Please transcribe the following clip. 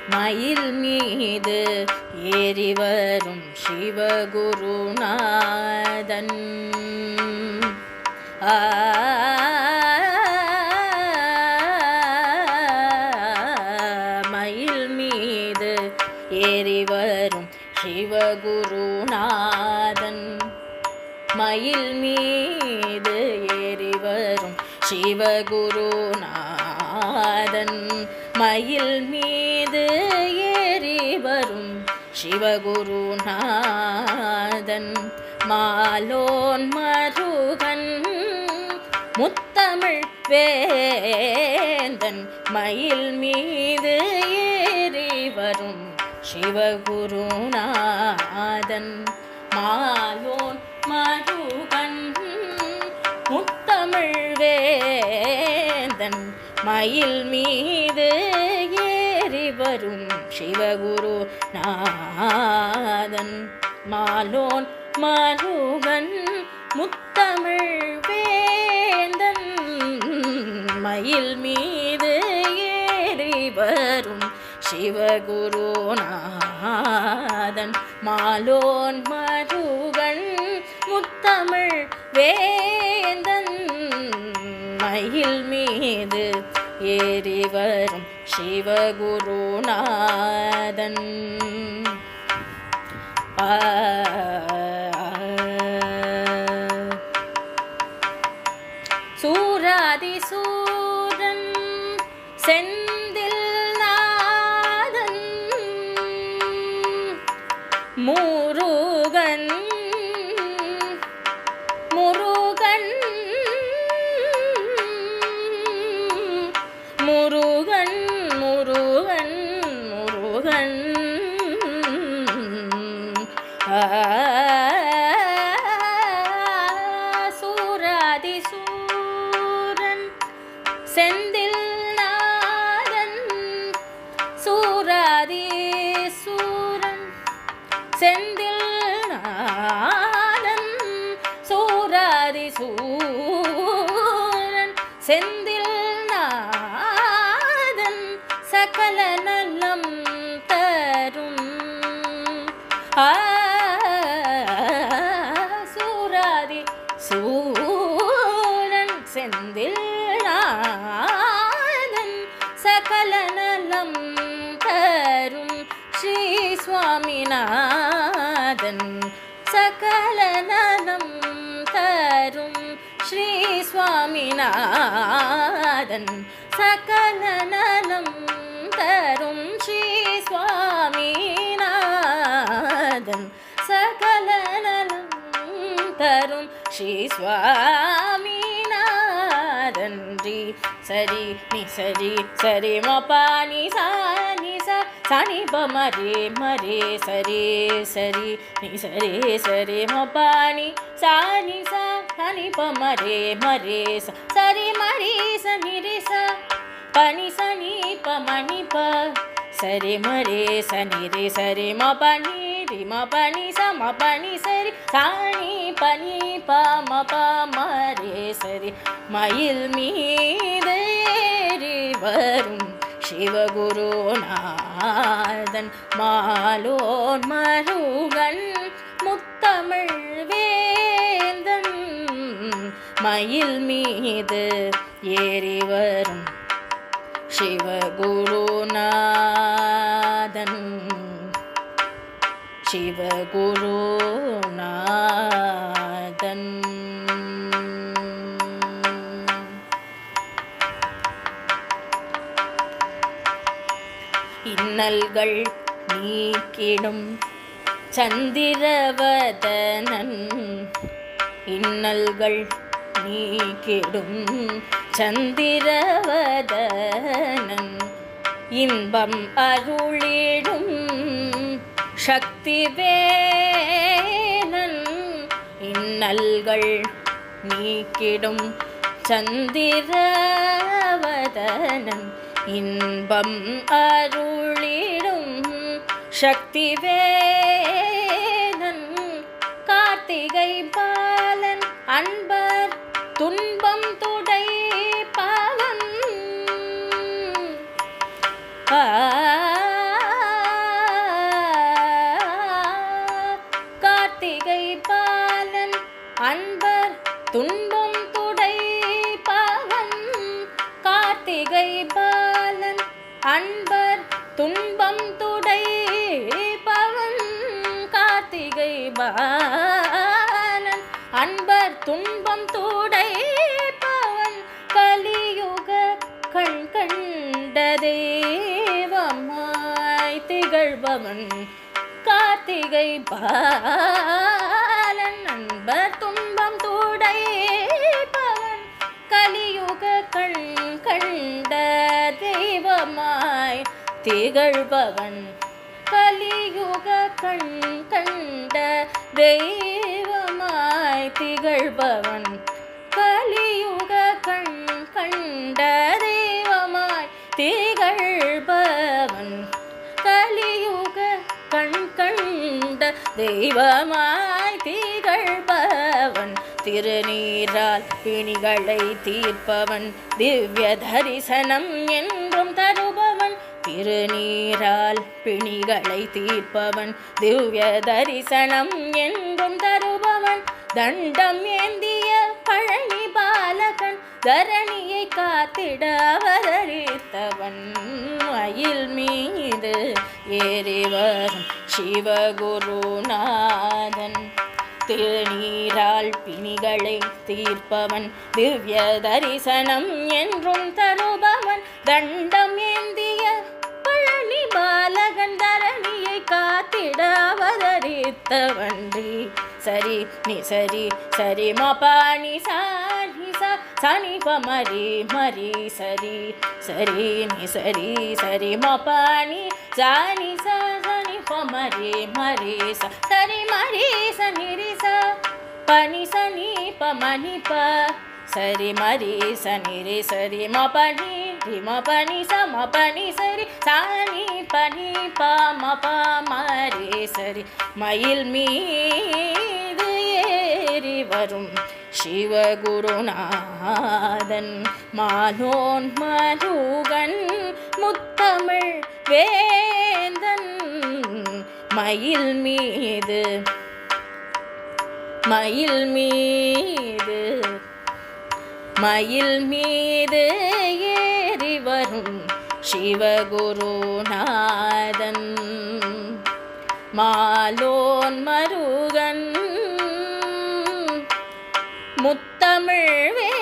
மயில் மீது ஏறி வரும் சிவகுருநாதன் ஆ மயில் மீது ஏறி வரும் சிவகுருநாதன் மயில் மீது ஏறி வரும் சிவகுருநாதன் மயில் மீது ஏறி வரும் சிவகுருநாதன் மாலோன் மருகன் முத்தமிழ் வேந்தன் மயில் மீது ஏறி வரும் சிவகுருநாதன் மாலோன் மருகன் முத்தமிழ் வேந்தன் மயில் மீது ஏறி வரும் சிவகுரு நாதன் மாலோன் மருகன் முத்தமிழ் வேந்தன் மயில் மீது ஏறி வரும் சிவகுருநாதன் மாலோன் மருகன் முத்தமிழ் வேந்தன் மயில் மீது ஏறி வரும் சிவகுருநாதன் ஆ சூராதி சூரன் செந்தில் நாதன் முருகன் முருகன் முருகன் முருகன் முருகன் ஆ சூராதி சூரன் செந்தில் நாதன் சூராதி சூரன் செந்தில் நாதன் சூராதி சூரன் செந்தில் நாதன் சகல நலம் தரும் ஆ சூராதி சூரன் செந்தில் நாதன் சகல நலம் தரும் ஸ்ரீ சுவாமிநாதன் சகல நலம் தரும் ஸ்ரீ சுவாமிநாதன் சகல நலம் தரும் ஸ்ரீ சுவாமிநாதன் சகல நலம் தரும் ஸ்ரீ சுவாமிநாதன் ரீ சரி நி சரி சரி மபா நி சா நி சா சனி ப மரே மரே சரி சரி நி சரி சரி மபா நி சா நி சா சனி ப மரே மரே ச சரி மரி ச நி ரி ச பனி சனி ப மணி ப சரி மரே சனி ரே சரி ம பனி ரி ம பனி ச ம பனி சரி சாணி பனி ப ம ப மரே சரி மயில் மீது ஏறி வரும் சிவகுருநாதன் மாலோன் மருகன் முத்தமிழ் வேந்தன் மயில் மீது ஏறி வரும் சிவகுருநாதன் சிவகுருநாதன் இன்னல்கள் நீக்கிடும் சந்திரவதனன் இன்னல்கள் நீக்கிடும் சந்திரவதனன் இன்பம் அருளிடும் சக்தி வேலன் இன்னல்கள் நீக்கிடும் சந்திரவதனன் இன்பம் அருளிடும் சக்தி வேதன் கார்த்திகை பாலன் அன்பர் துன்பம் துடை பாவன் ஆ அன்பர் துன்பம் துடை பவன் கார்த்திகை பாலன் அன்பர் துன்பம் துடை பவன் கலியுக கண் கண்ட தேவமாய் திகழ்பவன் கார்த்திகை பாலன் அன்பர் துன்பம் துடை பவன் கலியுக கண் கண்ட தெய்வமாய் திகழ்பவன் கலியுக கண் கண்ட தெய்வமாய் திகழ்பவன் கலியுக கண் கண்ட தெய்வமாய் திகழ்பவன் கலியுக கண் கண்ட தெய்வமாய் திகழ்பவன் திருநீரால் பிணிகளை தீர்ப்பவன் திவ்ய தரிசனம் என்றும் தருபவன் திருநீரால் பிணிகளை தீர்ப்பவன் திவ்ய தரிசனம் என்றும் தருபவன் தண்டம் ஏந்திய பழனி பாலகன் தரணியை காத்திட அவதரித்தவன் மயில் மீது ஏறி வரும் சிவகுருநாதன் திருநீரால் பிணிகளை தீர்ப்பவன் திவ்ய தரிசனம் என்றும் தருபவன் தண்டம் ஏந்திய பழனி பாலகன் தரணியை காத்திட அவதரித்தவன்றி சரி நி சரி சரி மபாணி சாணி சா சனி பமரி மரி சரி சரி நி சரி சரி மபாணி சாணி சா சனி பமரி மரி ச சரி மரி சனி ரி ச பனி சனி பமனி ப சரி மரி சனி ரி சரி ம பனி ரி ம பனி ச ம பனி சரி சாணி பனி ப ம ப மரி சரி மயில் மீது ஏறி வரும் சிவகுருநாதன் மானோன் மருகன் முத்தமிழ் வேந்தன் மயில் மீது மயில் மீது மயில் மீது ஏறி வரும் சிவகுருநாதன் மாலோன் மருகன் முத்தமிழ் வே